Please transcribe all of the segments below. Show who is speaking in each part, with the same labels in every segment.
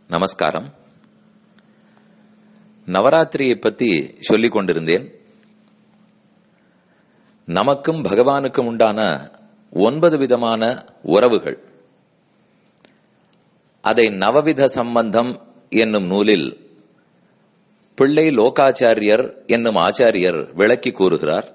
Speaker 1: நமஸ்காரம் நவராத்திரியை பத்தி சொல்லிக் கொண்டிருந்தேன் நமக்கும் பகவானுக்கும் உண்டான ஒன்பது விதமான உறவுகள் அதை நவவித சம்பந்தம் என்னும் நூலில் பிள்ளை லோகாச்சாரியர் என்னும் ஆச்சாரியர் விளக்கி கூறுகிறார்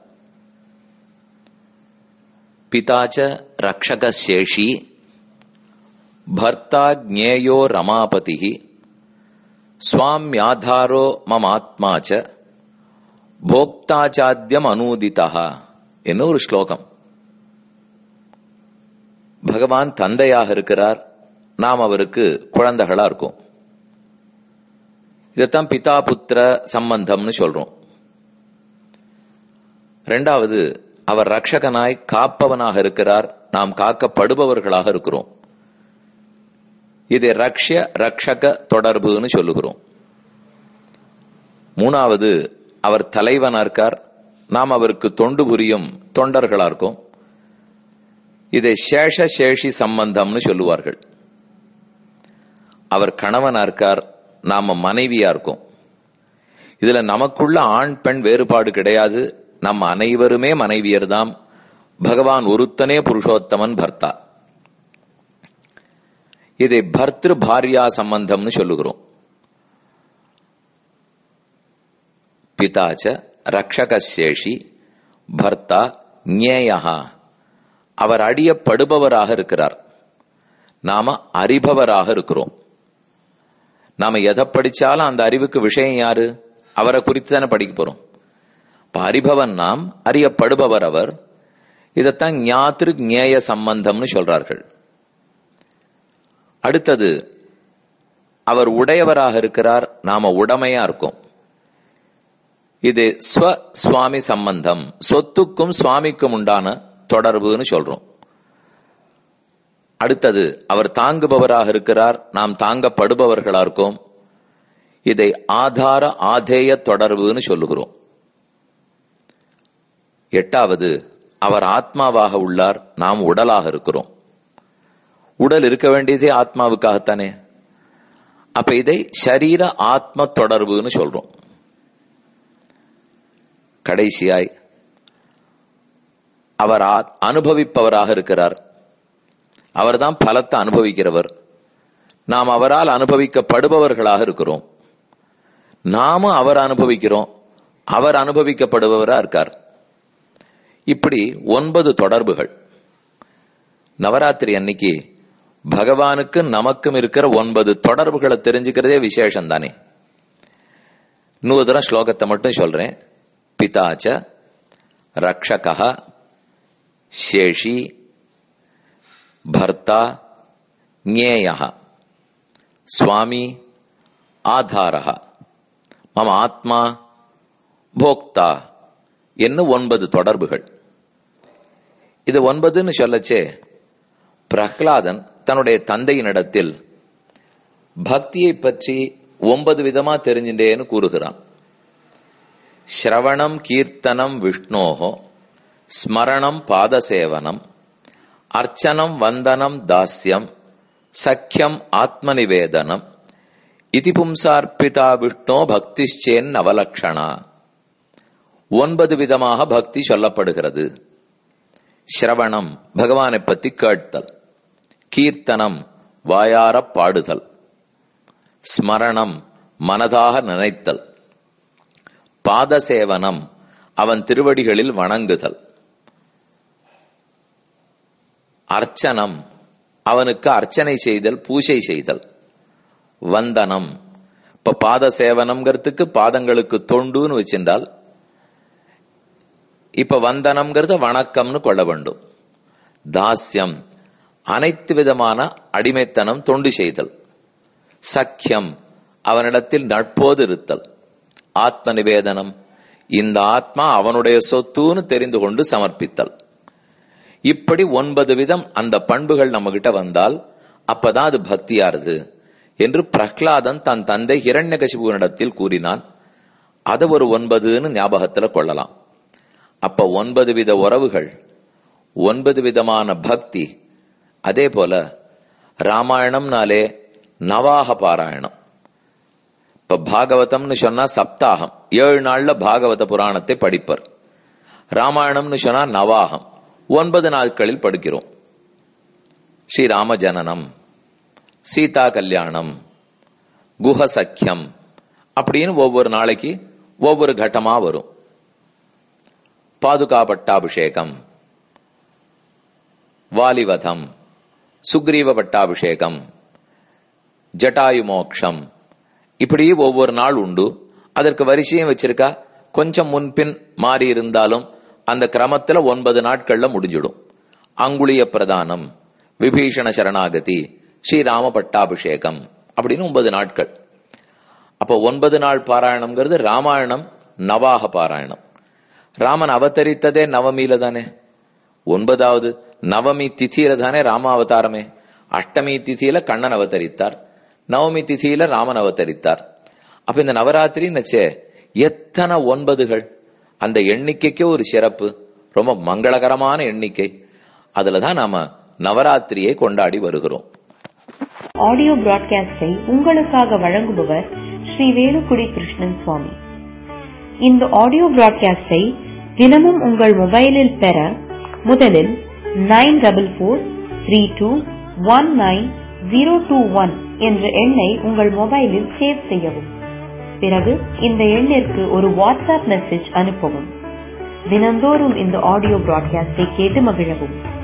Speaker 1: பிதாச்ச ரக்ஷகசேஷி பர்த்தா ஜேயோ ரமாபதி சுவாமியாதாரோ மமாத்மா ச போக்தாச்சாத்தியம் அனூதிதா என்ன ஒரு ஸ்லோகம் பகவான் தந்தையாக இருக்கிறார் நாம் அவருக்கு குழந்தைகளா இருக்கோம் இதைத்தான் பிதா புத்திர சம்பந்தம்னு சொல்றோம் ரெண்டாவது அவர் ரட்சகனாய் காப்பவனாக இருக்கிறார் நாம் காக்கப்படுபவர்களாக இருக்கிறோம் இதை ரக்ஷ ரக்ஷக தொடர்புன்னு சொல்லுகிறோம் மூணாவது அவர் தலைவனா இருக்கார் நாம் அவருக்கு தொண்டு புரியும் தொண்டர்களா இருக்கோம் இதை சேஷ சேஷி சம்பந்தம்னு சொல்லுவார்கள் அவர் கணவனா இருக்கார் நாம மனைவியா இருக்கோம் இதுல நமக்குள்ள ஆண் பெண் வேறுபாடு கிடையாது நம்ம அனைவருமே மனைவியர் தாம் பகவான் ஒருத்தனே புருஷோத்தமன் பர்த்தா இதை பர்திரு பாரியா சம்பந்தம்னு சொல்லுகிறோம் பிதாச்ச ரக்ஷகசேஷி பர்த்தா ஞேயா அவர் அடியப்படுபவராக இருக்கிறார் நாம அறிபவராக இருக்கிறோம் நாம எதை படிச்சாலும் அந்த அறிவுக்கு விஷயம் யாரு அவரை குறித்து தானே படிக்க போறோம் இப்ப அறிபவன் நாம் அறியப்படுபவர் அவர் இதைத்தான் ஞாத்திரு ஞேய சம்பந்தம்னு சொல்றார்கள் அடுத்தது அவர் உடையவராக இருக்கிறார் நாம உடமையா இருக்கோம் இது ஸ்வ சுவாமி சம்பந்தம் சொத்துக்கும் சுவாமிக்கும் உண்டான தொடர்புன்னு சொல்றோம் அடுத்தது அவர் தாங்குபவராக இருக்கிறார் நாம் தாங்கப்படுபவர்களா இருக்கோம் இதை ஆதார ஆதேய தொடர்புன்னு சொல்லுகிறோம் எட்டாவது அவர் ஆத்மாவாக உள்ளார் நாம் உடலாக இருக்கிறோம் உடல் இருக்க வேண்டியதே ஆத்மாவுக்காகத்தானே அப்ப இதை சரீர ஆத்ம தொடர்புன்னு சொல்றோம் கடைசியாய் அவர் அனுபவிப்பவராக இருக்கிறார் அவர்தான் பலத்தை அனுபவிக்கிறவர் நாம் அவரால் அனுபவிக்கப்படுபவர்களாக இருக்கிறோம் நாமும் அவர் அனுபவிக்கிறோம் அவர் அனுபவிக்கப்படுபவரா இருக்கார் இப்படி ஒன்பது தொடர்புகள் நவராத்திரி அன்னைக்கு பகவானுக்கு நமக்கும் இருக்கிற ஒன்பது தொடர்புகளை தெரிஞ்சுக்கிறதே விசேஷம் தானே இன்னொரு தரம் ஸ்லோகத்தை மட்டும் சொல்றேன் பிதாச்ச ரக்ஷக சேஷி பர்த்தா ஞேய சுவாமி ஆதார மம ஆத்மா போக்தா என்ன ஒன்பது தொடர்புகள் இது ஒன்பதுன்னு சொல்லச்சே பிரஹ்லாதன் தன்னுடைய தந்தையினிடத்தில் பக்தியை பற்றி ஒன்பது விதமா தெரிஞ்சின்றேன்னு கூறுகிறான் ஸ்ரவணம் கீர்த்தனம் விஷ்ணோகோ ஸ்மரணம் பாதசேவனம் அர்ச்சனம் வந்தனம் தாஸ்யம் சக்கியம் ஆத்மநிவேதனம் இதி பும்சார்பிதா விஷ்ணோ பக்திச்சேன் அவலக்ஷணா ஒன்பது விதமாக பக்தி சொல்லப்படுகிறது ஸ்ரவணம் பகவானை பத்தி கேட்டல் கீர்த்தனம் வாயார பாடுதல் ஸ்மரணம் மனதாக நினைத்தல் பாதசேவனம் அவன் திருவடிகளில் வணங்குதல் அர்ச்சனம் அவனுக்கு அர்ச்சனை செய்தல் பூஜை செய்தல் வந்தனம் இப்ப பாத சேவனம்ங்கிறதுக்கு பாதங்களுக்கு தொண்டுன்னு வச்சிருந்தால் இப்ப வந்தனம்ங்கிறத வணக்கம்னு கொள்ள வேண்டும் தாஸ்யம் அனைத்து விதமான அடிமைத்தனம் தொண்டு செய்தல் சக்கியம் அவனிடத்தில் நட்போது இருத்தல் ஆத்ம நிவேதனம் இந்த ஆத்மா அவனுடைய சொத்துன்னு தெரிந்து கொண்டு சமர்ப்பித்தல் இப்படி ஒன்பது விதம் அந்த பண்புகள் நம்ம கிட்ட வந்தால் அப்பதான் அது பக்தியாருது என்று பிரஹ்லாதன் தன் தந்தை ஹிரண்யகசிபுவனிடத்தில் கூறினான் அதை ஒரு ஒன்பதுன்னு ஞாபகத்துல கொள்ளலாம் அப்ப ஒன்பது வித உறவுகள் ஒன்பது விதமான பக்தி அதே போல ராமாயணம்னாலே நவாக பாராயணம் இப்ப பாகவதம்னு சொன்னா சப்தாகம் ஏழு நாள்ல பாகவத புராணத்தை படிப்பர் ராமாயணம்னு சொன்னா நவாகம் ஒன்பது நாட்களில் படிக்கிறோம் ஸ்ரீராம ஜனனம் சீதா கல்யாணம் குஹ சக்கியம் அப்படின்னு ஒவ்வொரு நாளைக்கு ஒவ்வொரு கட்டமா வரும் பாதுகா பட்டாபிஷேகம் வாலிவதம் சுக்ரீவ பட்டாபிஷேகம் ஜட்டாயு மோக்ஷம் இப்படி ஒவ்வொரு நாள் உண்டு அதற்கு வரிசையும் வச்சிருக்கா கொஞ்சம் முன்பின் மாறி இருந்தாலும் அந்த கிரமத்துல ஒன்பது நாட்கள்ல முடிஞ்சிடும் அங்குளிய பிரதானம் விபீஷண சரணாகதி ஸ்ரீராம பட்டாபிஷேகம் அப்படின்னு ஒன்பது நாட்கள் அப்போ ஒன்பது நாள் பாராயணம்ங்கிறது ராமாயணம் நவாக பாராயணம் ராமன் அவதரித்ததே நவமியில தானே ஒன்பதாவது நவமி திதியில தானே ராம அவதாரமே அஷ்டமி திதியில கண்ணன் அவதரித்தார் நவமி திதியில ராமன் அவதரித்தார் அப்ப இந்த நவராத்திரி நச்சே எத்தனை ஒன்பதுகள் அந்த எண்ணிக்கைக்கே ஒரு சிறப்பு ரொம்ப மங்களகரமான எண்ணிக்கை அதுலதான் நாம நவராத்திரியை கொண்டாடி வருகிறோம்
Speaker 2: ஆடியோ பிராட்காஸ்டை உங்களுக்காக வழங்குபவர் ஸ்ரீ வேலுக்குடி கிருஷ்ணன் சுவாமி இந்த ஆடியோ பிராட்காஸ்டை தினமும் உங்கள் மொபைலில் பெற முதலில் nine double four three two one nine zero two one என்ற எண்ணை உங்கள் மொபைலில் சேவ் செய்யவும் பிறகு இந்த எண்ணிற்கு ஒரு வாட்ஸ்அப் மெசேஜ் அனுப்பவும் தினந்தோறும் இந்த ஆடியோ பிராட்காஸ்டை கேட்டு மகிழவும்